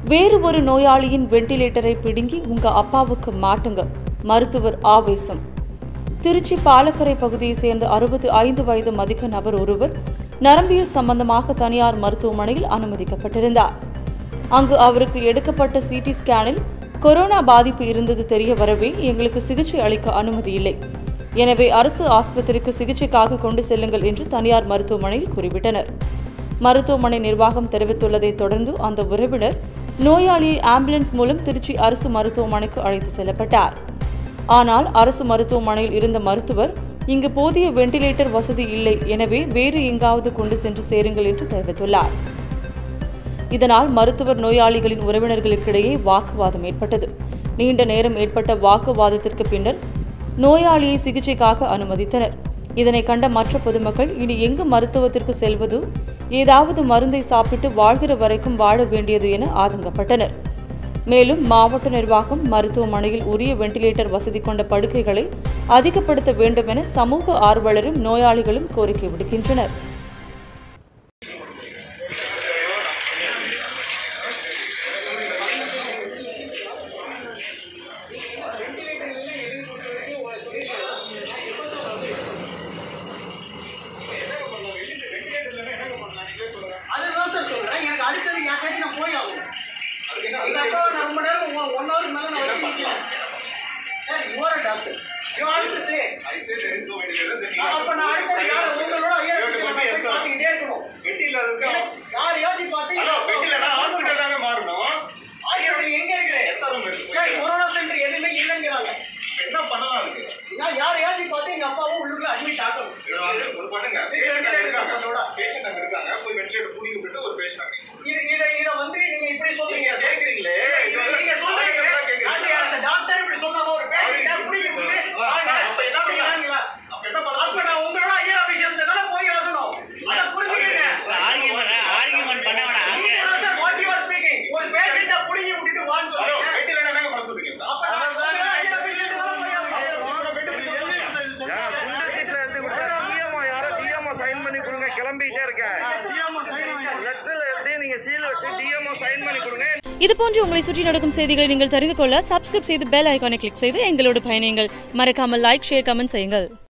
வேறு ஒரு நோயாளியின் வெண்டிலேட்டரை பிடுங்கி உங்க அப்பாவுக்கு மாட்டுங்க மருத்துவர் ஆவேசம் திருச்சி பாலக்கரை பகுதியைச் சேர்ந்த அறுபத்தி ஐந்து வயது மதிக்க நபர் ஒருவர் நரம்பியல் சம்பந்தமாக தனியார் மருத்துவமனையில் அனுமதிக்கப்பட்டிருந்தார் அங்கு அவருக்கு எடுக்கப்பட்ட சிடி ஸ்கேனில் கொரோனா பாதிப்பு இருந்தது தெரிய வரவே எங்களுக்கு சிகிச்சை அளிக்க அனுமதி இல்லை எனவே அரசு ஆஸ்பத்திரிக்கு சிகிச்சைக்காக கொண்டு செல்லுங்கள் என்று தனியார் மருத்துவமனையில் குறிப்பிட்டனர் மருத்துவமனை நிர்வாகம் தெரிவித்துள்ளதைத் தொடர்ந்து அந்த உறவினர் நோயாளியை ஆம்புலன்ஸ் மூலம் திருச்சி அரசு மருத்துவமனைக்கு அழைத்து செல்லப்பட்டார் ஆனால் அரசு மருத்துவமனையில் இருந்த மருத்துவர் இங்கு போதிய வெண்டிலேட்டர் வசதி இல்லை எனவே வேறு எங்காவது கொண்டு சென்று சேருங்கள் என்று தெரிவித்துள்ளார் இதனால் மருத்துவர் நோயாளிகளின் உறவினர்களுக்கிடையே வாக்குவாதம் ஏற்பட்டது நீண்ட நேரம் ஏற்பட்ட வாக்குவாதத்திற்கு பின்னர் நோயாளியை சிகிச்சைக்காக அனுமதித்தனர் இதனை கண்ட மற்ற பொதுமக்கள் இனி எங்கு மருத்துவத்திற்கு செல்வது ஏதாவது மருந்தை சாப்பிட்டு வாழ்கிற வரைக்கும் வாழ வேண்டியது என ஆதங்கப்பட்டனர் மேலும் மாவட்ட நிர்வாகம் மருத்துவமனையில் உரிய வெண்டிலேட்டர் வசதி கொண்ட படுக்கைகளை அதிகப்படுத்த வேண்டும் என சமூக ஆர்வலரும் நோயாளிகளும் கோரிக்கை விடுக்கின்றனர் அதுதான் சார் சொல்றேன் எனக்கு அடுத்தது யாருக்காச்சும் நான் போய் ஆகணும் எங்க அப்பாவை நான் ரொம்ப நேரம் ஒன் ஹவர் மேல நான் வச்சு நிக்கிறேன் sir your doctor you are to say அப்ப நான் அடுத்தது யார் உங்களோட ஐயர் பார்த்துக்கிட்டே இருக்கணும் எனக்கு யாரையாச்சும் பார்த்து ஆஸ்பத்திரி எங்க இருக்குது சார் கொரோனா சென்டர் எதுவுமே இல்லைங்கிறாங்க என்ன பண்ணலாம் இருக்கு நான் யாரையாச்சும் பார்த்து எங்க அப்பாவும் உள்ளுக்குள்ள அட்மிட் ஆகணும் ஒரு பண்ணுங்க பேஷண்ட் இருக்காங்க பேஷண்ட் அங்க இருக்காங்க போய் வெண்டிலேட்டர் கூடி விட்டுட்டு ஒரு பேஷண்ட் அங்க இது இத இத வந்து நீங்க இப்படி சொல்றீங்க நீங்க கேக்குறீங்களே இது நீங்க சொல்றீங்க as a- as a doctor இப்படி சொல்லாம ஒரு பேஷண்ட்டை புடிங்க புடிங்க வாங்க. அப்ப என்ன அப்படி பண்ணலாம்? வாங்களா? அப்ப என்ன பண்ணலாம் அப்ப நான் உங்களோட ஐயர் ஆபீஸ்ல தானே போய் ஆகணும் அத புரிஞ்சுக்கங்க ஆர்கியூமெண்ட் ஆர்கியூமெண்ட் பண்ண வேணாம் நீங்க தான் sir what you are speaking ஒரு பேஷண்ட்டை புடிங்கி விட்டுட்டு வான்னு ஹலோ சொல்றீங்க வெண்டிலேட்டர் என்னங்க பண்ண சொல்றீங்க அப்ப நான் உங்களோட ஐயர் ஆபீஸ்ல தானே போய் ஆகணும் குண்டு சீட்ல இருந்து விட்டா டிஎம்ஓ யாரோ டிஎம்ஓ சைன் பண்ணி கொடுங்க கிளம்பிட்டே இருக்கேன் லெட்டர்ல எழுதி நீங்க சீல் வச்சு டிஎம்ஓ சைன் பண்ணி கொடுங்க இதுபோன்று உங்களை சுற்றி நடக்கும் செய்திகளை நீங்கள் தெரிந்து கொள்ள சப்ஸ்கிரைப் செய்து பெல் ஐகானை கிளிக் செய்து எங்களோடு பயணியுங்கள் மறக்காமல் லைக் ஷேர் கமெண்ட் செய்யுங்கள்